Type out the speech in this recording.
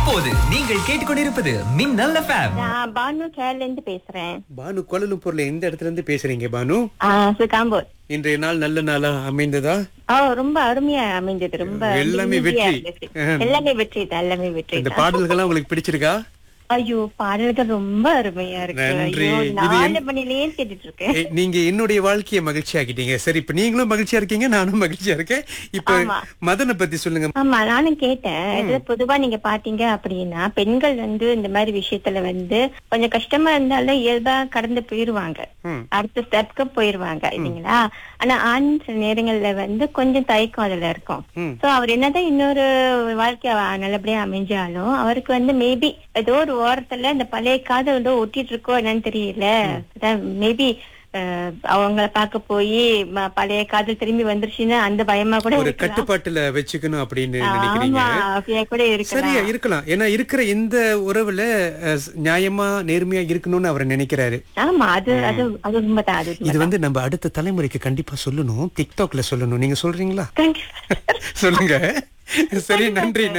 இப்போது நீங்கள் கேட்டுக்கொண்டிருப்பது மின்னல் எஃப்எம் நான் பானு கேரள இருந்து பேசுறேன் பானு கோலலும்பூர்ல எந்த இடத்துல இருந்து பேசுறீங்க பானு சுகாம்பூர் இன்றைய நாள் நல்ல நாளா அமைந்ததா ஓ ரொம்ப அருமையா அமைஞ்சது ரொம்ப எல்லாமே அமைதியா வெற்றி. இருந்துச்சு. எல்லாமே வெற்றி தான் எல்லாமே வெற்றி இந்த தான். பாடல்கள்லாம் உங்களுக்கு பிடிச்சிருக்கா ஐயோ பாடல்கள் ரொம்ப அருமையா இருக்கு நன்றி. ஐயோ இது நாலு என்- மணிலேயே கேட்டுட்டு இருக்கேன் ஏ, நீங்க என்னுடைய வாழ்க்கையை மகிழ்ச்சி ஆக்கிட்டீங்க சரி இப்ப நீங்களும் மகிழ்ச்சியா இருக்கீங்க நானும் மகிழ்ச்சியா இருக்கேன் இப்ப ஆமா. மதனை பத்தி சொல்லுங்க ஆமா நானும் கேட்டேன் இது பொதுவா நீங்க பாத்தீங்க அப்படின்னா பெண்கள் வந்து இந்த மாதிரி விஷயத்துல வந்து கொஞ்சம் கஷ்டமா இருந்தாலும் இயல்பா கடந்து போயிருவாங்க ம். அடுத்த ஸ்டெப்க்கு போயிருவாங்க இல்லைங்களா ஆனா ஆண் சில நேரங்கள்ல வந்து கொஞ்சம் தயக்கம் அதுல இருக்கும் ம். சோ அவர் என்னதான் இன்னொரு வாழ்க்கை அவ- நல்லபடியா அமைஞ்சாலும் அவருக்கு வந்து மேபி ஏதோ ஒரு ஓரத்துல இந்த பழைய காதல் வந்து ஒட்டிட்டு இருக்கோ என்னன்னு தெரியல மேபி அவங்கள பார்க்க போய் ம- பழைய காதல் திரும்பி வந்துருச்சுன்னா அந்த பயமா கூட ஒரு இருக்கலாம் கட்டுப்பாட்டுல வச்சுக்கணும் அப்படின்னு நினைக்கிறீங்க ஆமா அப்படியா கூட இருக்கலாம் சரியா இருக்கலாம் ஏன்னா இருக்கிற இந்த உறவுல அஹ், நியாயமா நேர்மையா இருக்கணும்னு அவர் நினைக்கிறாரு ஆமா அது அது அது உண்மைதான் அது இது உண்மைதான். வந்து நம்ம அடுத்த தலைமுறைக்கு கண்டிப்பா சொல்லணும் டிக்டாக்ல சொல்லணும் நீங்க சொல்றீங்களா கண்டிப்பா சொல்லுங்க சரி நன்றி